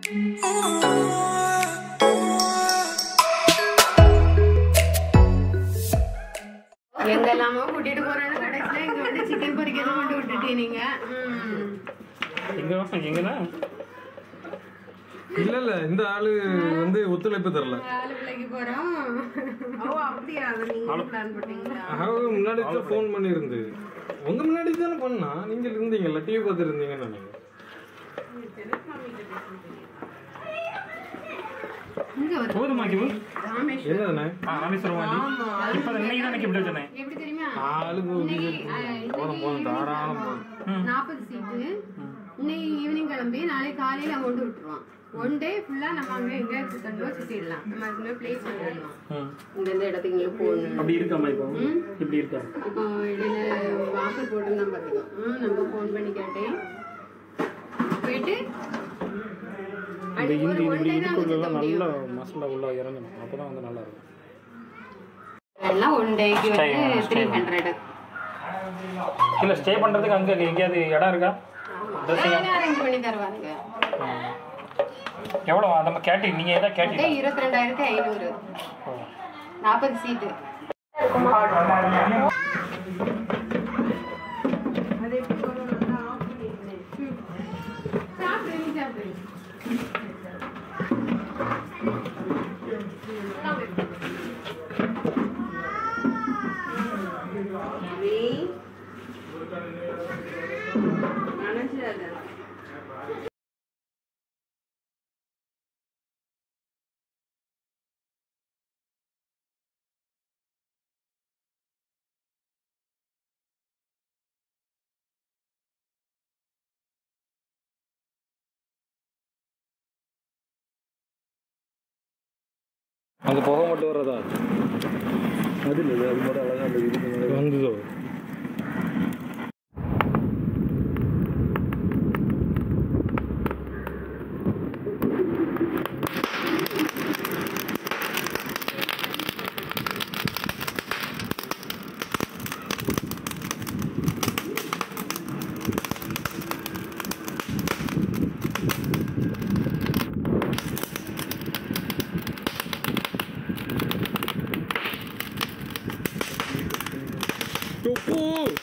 எங்கெல்லாமோ கூட்டிட்டு போறேன்னு கடைசியில இங்க வந்து சிக்கன் பொரிக்க தான் கொண்டு விட்டுட்டீங்க நீங்க ம். எங்க எங்கன்னா இல்ல இல்ல இந்த ஆளு வந்து ஒத்துழைப்பு தரல ஆளு பிள்ளைக்கு போறோம் ஓ அப்படியா அதை நீங்க பிளான் பண்ணீங்களா அவங்க முன்னாடி தான் ஃபோன் பண்ணியிருந்து உங்க முன்னாடி தானே பண்ணா நீங்க இருந்தீங்கல்ல டிவி பார்த்து இருந்தீங்கன்னு நினைக்கிறேன் இங்க வரும் போதுமா கிவு ராமேஸ்வரம் என்னதுண்ணே ஆ ராமேஸ்வரம் வாங்கி இப்போ இன்னைக்கு தான் எனக்கு இப்படி சொன்னேன் எப்படி தெரியுமா ஆளுக்கு ஒரு இது போதும் போதும் தாராளம் போதும் நாற்பது சீட்டு இன்னைக்கு ஈவினிங் கிளம்பி நாளைக்கு காலையில கொண்டு விட்டுருவான் ஒன் டே ஃபுல்லா நம்ம அங்க எங்க சுத்தண்டோ சுத்திடலாம் நம்ம அதுமாதிரி பிளேஸ் பண்ணிடலாம் ம். இந்த இந்த இடத்துக்கு இங்க போகணும் அப்படி இருக்காமா இப்போ இப்படி இருக்கா இப்போ இடையில வாசல் போட்டுருந்தான் பார்த்துக்கோ ம், நம்ம ஃபோன் பண்ணி கேட்டேன் போயிட்டு இந்த அடி- ஒரு இந்தி one இப்படி day தான் அங்க இதுக்குள்ள சுத்த நல்லா முடியும். மசாலா உள்ள இறங்கணும் அப்போ தான் வந்து நல்லா இருக்கும் எல்லாம் ஒன் டேக்கு Stay, வந்து stay த்ரீ ஹண்ட்ரட் இல்லை ஸ்டே பண்ணுறதுக்கு அங்கே எங்கேயாவது இடம் இருக்கா அரேஞ்ச் பண்ணி தருவாங்க எவ்வளோ அந்த கேட்டி நீங்கள் எதாவது கேட்டி அதே இருபத்தி ரெண்டாயிரத்தி ஐநூறு நாற்பது சீட்டு அந்த புகை மட்டும் வர்றதா அது இல்லை அது மட்டும் அழகாக அந்த இதுக்கு மேலே வந்ததோ தொப்பு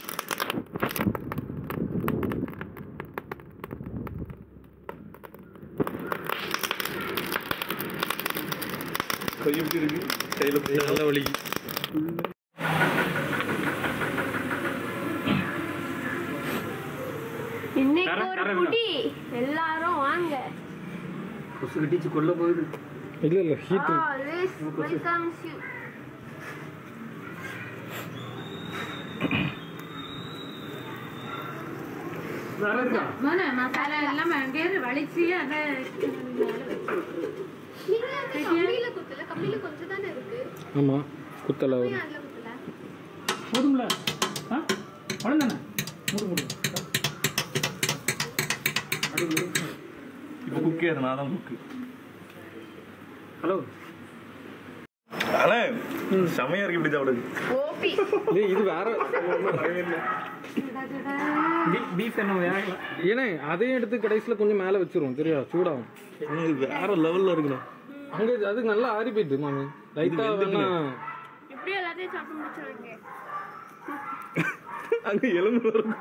கை எப்படி இருக்கு கையில் போய் நல்ல வலி இன்னைக்கு ஒரு குடி எல்லாரும் வாங்க கொசு கட்டிச்சு கொல்ல போகுது இல்ல இல்ல ஹீட் ஆல்வேஸ் வெல்கம்ஸ் யூ வேற இருக்கா மோன மசாலா எல்லாம் அங்கேயே வலிச்சு அதை நீங்க வந்து கம்பியில குத்தல கம்பியில கொஞ்சம் தானே இருக்கு ஆமா குத்தல ஏன் அதுல குத்தல போதும்ல ஆ அவ்வளோதானே மூடு மூடு இப்போ குக்கே அது நான் தான் குக்கு ஹலோ அண்ணே செமையா இருக்கு இப்படி சாப்பிடுது ஓபி டேய், இது வேற பீஃப் என்ன வேகல ஏனே அதையும் எடுத்து கடைசியில் கொஞ்சம் மேலே வச்சிருவோம் சரியா சூடாகும் அண்ணே, இது வேற லெவல்ல இருக்குண்ணே அங்கே அது நல்லா ஆறி போயிட்டு மாமி லைட்டாக வேணா இப்படி எல்லாத்தையும் சாப்பிட்டு முடிச்சிருவாங்க அங்க எலும்பு இருக்கும்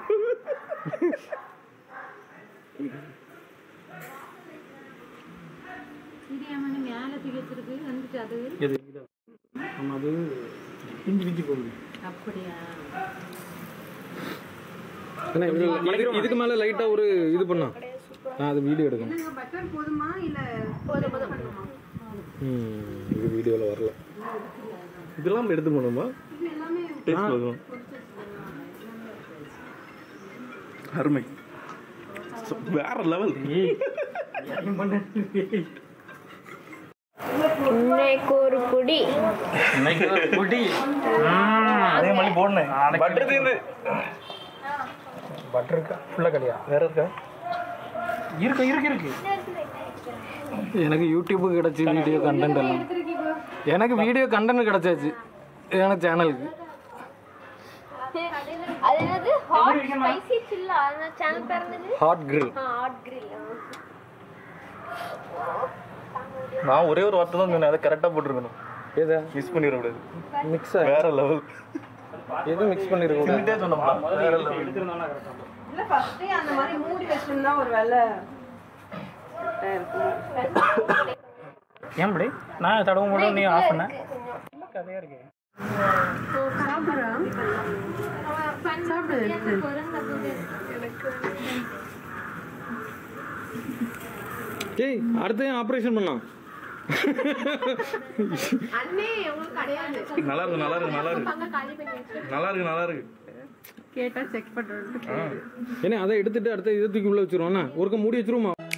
தெரியாம மேல திகச்சிருக்கு வந்துட்டு அது இது ஆமாம் அது பிஞ்சு பிஞ்சு போகுது அப்படியா ஏன்னா, இது- இது- இதுக்கு மேலே லைட்டாக ஒரு இது பண்ணா நான் அது வீடியோ எடுக்கணும் நீங்க பட்டர் போதுமா இல்ல போதும் போதும் ம், இது வீடியோவில் வரல இதெல்லாம் எடுத்து போகணுமா டேஸ்ட் வரும் அருமை சு- வேற லெவல் இன்னைக்கு ஒரு குடி இன்னைக்கு குடி அதே மாதிரி போடணும் பட்டர் தீர்ந்து பட்டர் இருக்கா ஃபுல்லாக கிடையா வேற இருக்கா இருக்கு இருக்கு இருக்கு எனக்கு யூடியூபுக்கு கிடச்சி வீடியோ கண்டென்ட் எல்லாம் எனக்கு வீடியோ கண்டென்ட் கிடச்சாச்சு எனக்கு சேனலுக்கு அது என்னது ஹாட் ஸ்பைசி சில்லா அந்த சேனல் பேர் என்னது ஹாட் கிரில் ஹாட் கிரில் நான் ஒரே ஒரு வார்த்தை தான் சொன்னேன் அதை கரெக்டாக போட்டிருக்கணும் எதை மிஸ் பண்ணிடக்கூடாது மிக்ஸா வேற லெவல் எது மிக்ஸ் பண்ணிருக்க கூடாது சொல்லிட்டே சொன்னோம்னா வேற லெவல் இல்ல ஃபர்ஸ்டே அந்த மாதிரி மூடி வச்சிருந்தா ஒரு வேலை ஏன் இப்படி நான் தடவும் கூட நீ ஆஃப் பண்ண கதையா இருக்கு சாப்பிட்றான் சாப்பிடு எடுத்து. ஏய் அடுத்து ஆப்ரேஷன் பண்ணலாம் அண்ணே உங்களுக்கு கிடையாது நல்லா இருக்கு நல்லா இருக்கு நல்லா இருக்கு நல்லா இருக்கு நல்லா இருக்கு கேட்டா செக் பண்றது ஏன்னா அதை எடுத்துட்டு அடுத்த இதை தூக்கி உள்ள வச்சிருவோம்னா ஒருக்க மூடி வச்சிருவோமா